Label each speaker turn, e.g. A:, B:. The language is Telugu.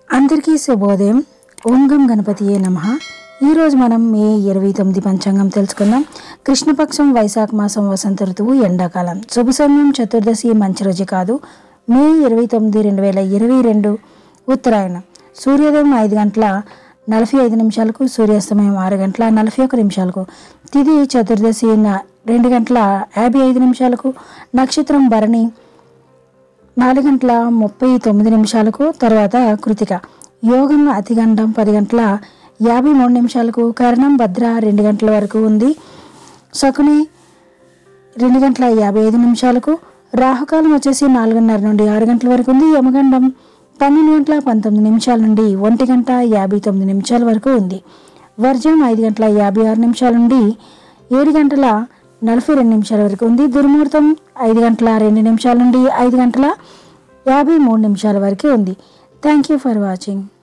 A: అందరికీ శుభోదయం ఓం గం గణపతియే నమ ఈరోజు మనం మే ఇరవై తొమ్మిది పంచాంగం తెలుసుకుందాం కృష్ణపక్షం వైశాఖ మాసం వసంత ఋతువు ఎండాకాలం శుభ సమయం చతుర్దశి మంచి రోజు కాదు మే ఇరవై తొమ్మిది రెండు వేల ఇరవై రెండు ఉత్తరాయణం సూర్యోదయం ఐదు గంటల నలభై ఐదు నిమిషాలకు సూర్యాస్తమయం ఆరు గంటల నలభై ఒక నిమిషాలకు తిది చతుర్దశి న- రెండు గంటల యాభై ఐదు నిమిషాలకు నక్షత్రం భరణి నాలుగు గంటల ముప్పై తొమ్మిది నిమిషాలకు తర్వాత కృతిక యోగం అతిగండం పది గంటల యాభై మూడు నిమిషాలకు కరణం భద్ర రెండు గంటల వరకు ఉంది శకుని రెండు గంటల యాభై ఐదు నిమిషాలకు రాహుకాలం వచ్చేసి నాలుగున్నర నుండి ఆరు గంటల వరకు ఉంది యమగండం పన్నెండు గంటల పంతొమ్మిది నిమిషాల నుండి ఒంటి గంట యాభై తొమ్మిది నిమిషాల వరకు ఉంది వర్జం ఐదు గంటల యాభై ఆరు నిమిషాల నుండి ఏడు గంటల నలభై రెండు నిమిషాల వరకు ఉంది దుర్ముహూర్తం ఐదు గంటల రెండు నిమిషాల నుండి ఐదు గంటల యాభై మూడు నిమిషాల వరకు ఉంది థ్యాంక్ యూ ఫర్ వాచింగ్